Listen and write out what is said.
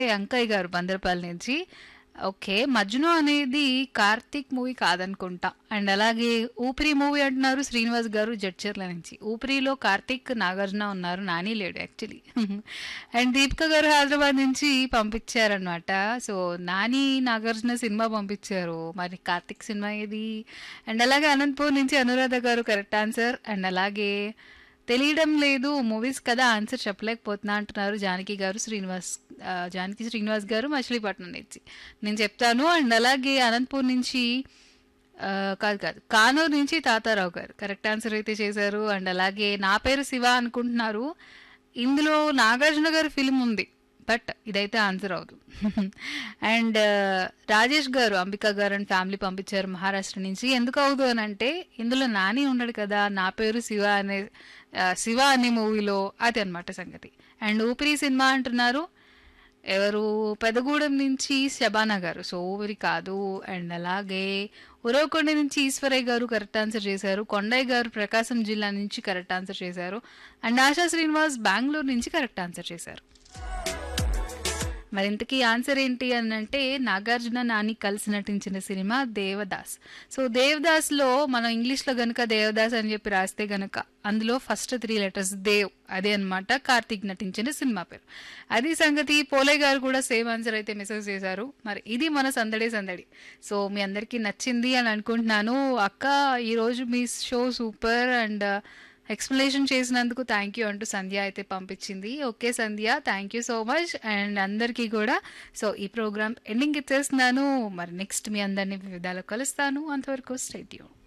అంకయ్య గారు బందరపల్లి నుంచి. ఓకే. 'మజ్ను' అనేది కార్తీక్ మూవీ కాదనుకుంటా. అండ్ అలాగే 'ఊపిరి' మూవీ అంటున్నారు శ్రీనివాస్ గారు జడ్చర్ల నుంచి. 'ఊపిరి'లో కార్తీక్, నాగార్జున ఉన్నారు. నాని లేడు యాక్చువల్లీ. అండ్ దీపిక గారు హైదరాబాద్ నుంచి పంపించారనమాట. సో, నాని, నాగార్జున సినిమా పంపించారు. మరి కార్తీక్ సినిమా ఏది? అండ్ అలాగే అనంతపూర్ నుంచి అనురాధ గారు కరెక్ట్ ఆన్సర్. అండ్ అలాగే తెలియడం లేదు మూవీస్ కదా ఆన్సర్ చెప్పలేకపోతున్నా అంటున్నారు జానకి గారు శ్రీనివాస్ ఆహ్, జానకి శ్రీనివాస్ గారు మచిలీపట్నం నుంచి. నేను చెప్తాను. అండ్ అలాగే అనంతపూర్ నుంచి ఆహ్, కాదు కాదు. కానూరు నుంచి తాతారావు గారు కరెక్ట్ ఆన్సర్ అయితే చేశారు. అండ్ అలాగే నా పేరు శివ అనుకుంటున్నారు. ఇందులో నాగార్జున గారి ఫిల్మ్ ఉంది. బట్ ఇదైతే ఆన్సర్ అవ్వదు. అండ్ రాజేష్ గారు, అంబిక గారు అండ్ ఫ్యామిలీ పంపించారు మహారాష్ట్ర నుంచి. ఎందుకు అవ్వదు అనంటే ఇందులో నాని ఉన్నాడు కదా! నా పేరు శివ అనే ఆహ్, 'శివ' అనే మూవీలో అది అన్నమాట సంగతి. అండ్ 'ఊపిరి' సినిమా అంటున్నారు. ఎవరు పెదగూడెం నుంచి శబానా గారు. సో, ఊపిరి కాదు. అండ్ అలాగే ఉరవకొండ నుంచి ఈశ్వరయ్య గారు కరెక్ట్ ఆన్సర్ చేశారు. కొండయ్య గారు ప్రకాశం జిల్లా నుంచి కరెక్ట్ ఆన్సర్ చేశారు. అండ్ ఆశా శ్రీనివాస్ బెంగుళూరు నుంచి కరెక్ట్ ఆన్సర్ చేశారు. మరి ఇంతకీ ఆన్సర్ ఏంటి అనంటే నాగార్జున, నాని కలిసి నటించిన సినిమా 'దేవదాస్'. సో, 'దేవదాస్‌లో' మనం ఇంగ్లీష్‌లో గనుక 'దేవదాస్' అని చెప్పి రాస్తే గనక అందులో ఫస్ట్ 3 లెటర్స్ 'దేవ్' అదే అన్నమాట కార్తీక్ నటించిన సినిమా పేరు. అది సంగతి. పోలయ్య గారు కూడా సేమ్ ఆన్సర్ అయితే మెసేజ్ చేశారు. మరి ఇది మన సందడే సందడి. సో, మీ అందరికీ నచ్చింది అని అనుకుంటున్నాను. అక్క ఈరోజు మీ షో సూపర్ అండ్ ఎక్స్‌ప్లనేషన్ చేసినందుకు థ్యాంక్ యూ అంటూ సంధ్య అయితే పంపించింది. Okay Sandhya thank you so much. And అందరికీ కూడా సో, ఈ ప్రోగ్రామ్ ఎండింగ్‌కి ఇచ్చేస్తున్నాను. మరి నెక్స్ట్ మీ అందరిని వివిధాలో కలుస్తాను. అంతవరకు స్టే ట్యూన్.